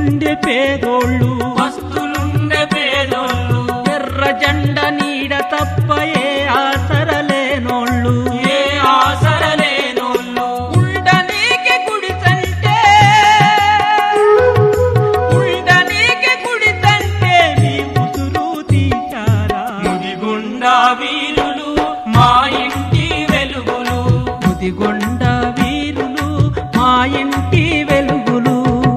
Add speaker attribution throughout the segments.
Speaker 1: పస్తులుండే పేదోళ్ళు
Speaker 2: వస్తులుండే పేదోళ్ళు
Speaker 1: ఎర్ర జెండ నీడ తప్ప ఏ ఆసరలేనోళ్ళు
Speaker 2: ఏ ఆసరలేనోళ్ళు
Speaker 1: ఉండనీకి గుడిసంటే ఉండనీకి గుడిసంటే మీ ఉసురు తీశారా
Speaker 2: ముదిగుండా వీరులు మా ఇంటి వెలుగులు
Speaker 1: ముదిగొండ వీరులు మా ఇంటి వెలుగులు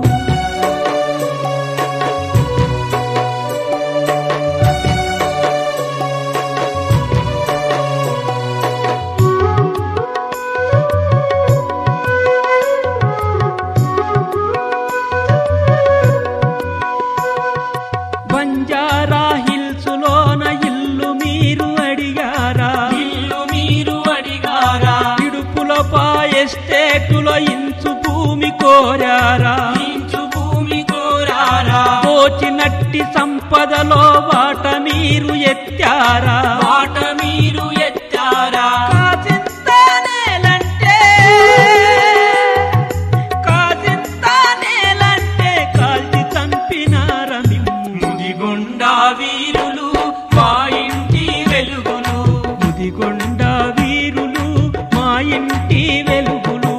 Speaker 1: బంజారా హిల్సులోన ఇల్లు మీరు అడిగారా
Speaker 2: ఇల్లు మీరు అడిగారా
Speaker 1: ఇడుపులపా ఎస్టేటులో ఇంచు భూమి కోరారా
Speaker 2: ఇంచు భూమి కోరారా
Speaker 1: దోచినట్టి సంపదలో వాట మీరు ఎత్తారా
Speaker 2: మాట మీరు ఎత్తారా
Speaker 1: కాసింతానేలంటే కాసింతానేలంటే కాల్చి చంపినార మిమ్ము
Speaker 2: ముదిగుండా వీరులు మా ఇంటి వెలుగులు
Speaker 1: ముదిగొండ వీరులు మా ఇంటి వెలుగులు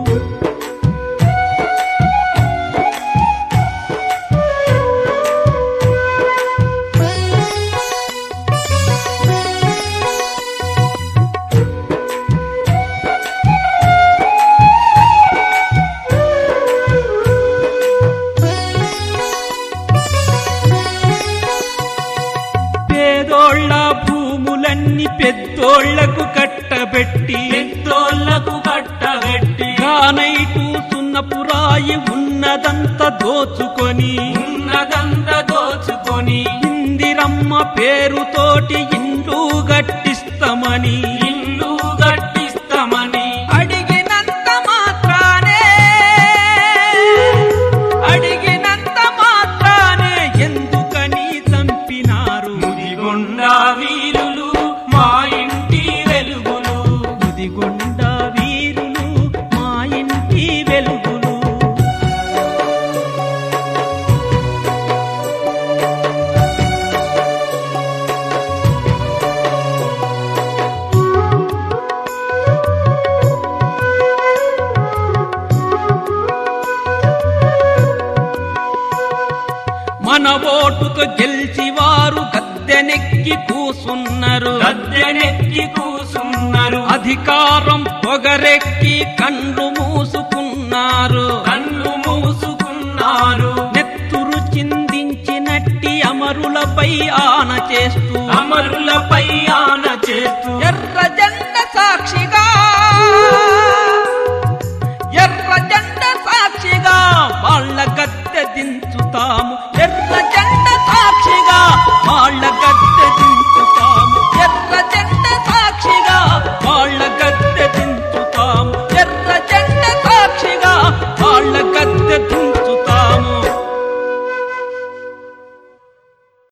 Speaker 1: పేదోళ్ళ భూములన్నీ పెద్దోళ్లకు కట్టబెట్టి
Speaker 2: పెద్దోళ్లకు కట్టబెట్టి
Speaker 1: గానైటు సున్నపురాయి ఉన్నదంత దోచుకొని
Speaker 2: ఉన్నదంత దోచుకొని
Speaker 1: ఇందిరమ్మ పేరుతోటి ఇండ్లు గట్టిస్తామని
Speaker 2: ఇల్లు కట్టిస్తామని
Speaker 1: అడిగినంత మాత్రానే అడిగినంత మాత్రానే ఎందుకని చంపినారు
Speaker 2: ముదిగుండా వీరులు మా ఇంటి వెలుగులు
Speaker 1: ముదిగొండ వీరులు మా ఇంటి వెలుగులు మన ఓటుతో గెలిచి వారు గద్దెనెక్కి కూసున్నారు
Speaker 2: గద్దెనెక్కి కూసున్నారు
Speaker 1: అధికారం పొగరెక్కి కండ్లు మూసుకున్నారు
Speaker 2: కన్ను మూసుకున్నారు
Speaker 1: నెత్తురు చిందించినట్టి అమరులపై ఆన చేస్తూ
Speaker 2: అమరులపై